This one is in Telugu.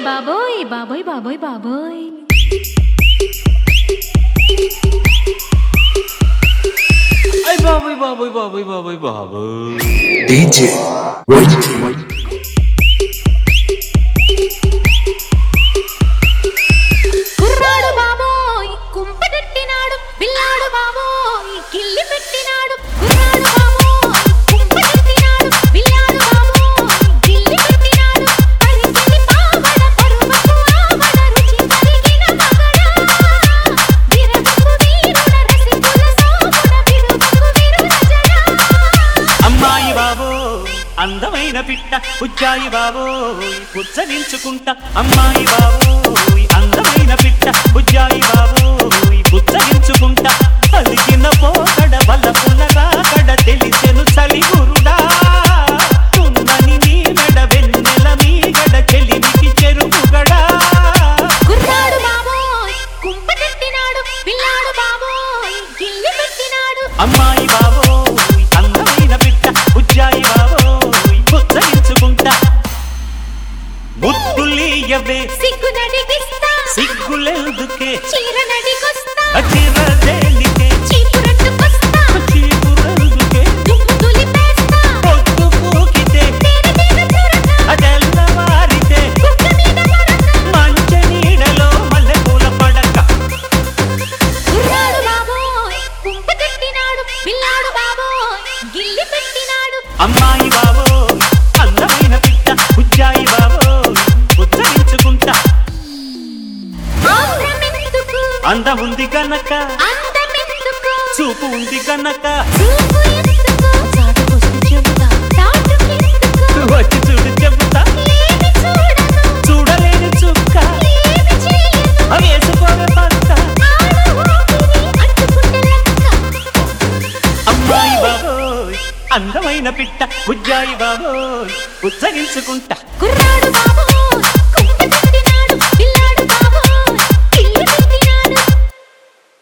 బాబోయ్ బాబోయ్ బాబోయ్ బాబోయ్ అయ్ బాబోయ్ బాబోయ్ బాబోయ్ బాబోయ్ బాబోయ్ DJ White కుర్రాడు బాబోయ్ కుంపటెట్టినాడు పిల్లాడు బాబోయ్ కిల్లి పెట్టినాడు కుర్రాడు బాబోయ్ కుంపటెట్టినాడు పిల్లాడు బాబోయ్ కిల్లి పెట్టినాడు పరిసెలి పావడ పరువపు ఆవడ రుచి కలిగిన మగడా విరగపు వీరుడ రసికుల సోముడ విరుగపు విరురజడా అమ్మాయి బాబో అందమైన పిట్ట ఉజ్జాయి బాబో పుచ్చగించుకుంటా అమ్మాయి బాబో అందమైన పిట్ట ఉజ్జాయి బాబో పుచ్చగించుకుంటా పలికిన పోకడ బలపుల రాకడ తెలిసెను చలిగురుడా తుందని నీ మెడ వెన్నెల మీగడ చెలిమికి చెరుపుగడా కుర్రాడు బాబోయ్ కుంపటెట్టినాడు పిల్లాడు బాబోయ్ గిల్లి పెట్టినాడు అమ్మాయి బాబో అందమైన బిడ్డ ఉజ్జాయి బాబో పుచ్చగించుకుంటా బుద్ధులీయవే సిగ్గు నడిగిస్తా సిగ్గులెందుకే చీర నడిగొస్తా అచిరదేలికే చీపురట్టుకొస్తా చీపురెందుకే దుమ్ము దులిపేస్తా పొద్దు పూకితే తేనె తేనె చురక అదెల్లవారితే కుక్క మీద మరక మంచ నీడలో మల్లెపూల పడక కుర్రాడు బాబోయ్ కుంపటెట్టినాడు పిల్లాడు బాబోయ్ గిల్లి పెట్టినాడు అమ్మాయి బాబో అందమైన బిడ్డ ఉజ్జాయి బాబో పుచ్చగించుకుంటా ఆంధ్రమెందుకు అందముంది గనక అందమెందుకు చూపు ఉంది గనక చూపు ఎందుకు చాటుకొస్తే చెబుతా చాటుకెందుకు వచ్చి చూడు చెబుతా ఏమి చూడను చూడలేని చుక్క ఏమి చేయను వేసుకోవే పక్క ఆడ ఊపిరి అంటుకుంటే లెక్క అమ్మాయి బాబోయ్ అందమైన పిట్ట ఉజ్జాయి బాబోయ్ ఉచ్చగించుకుంటా కుర్రాడు బాబోయ్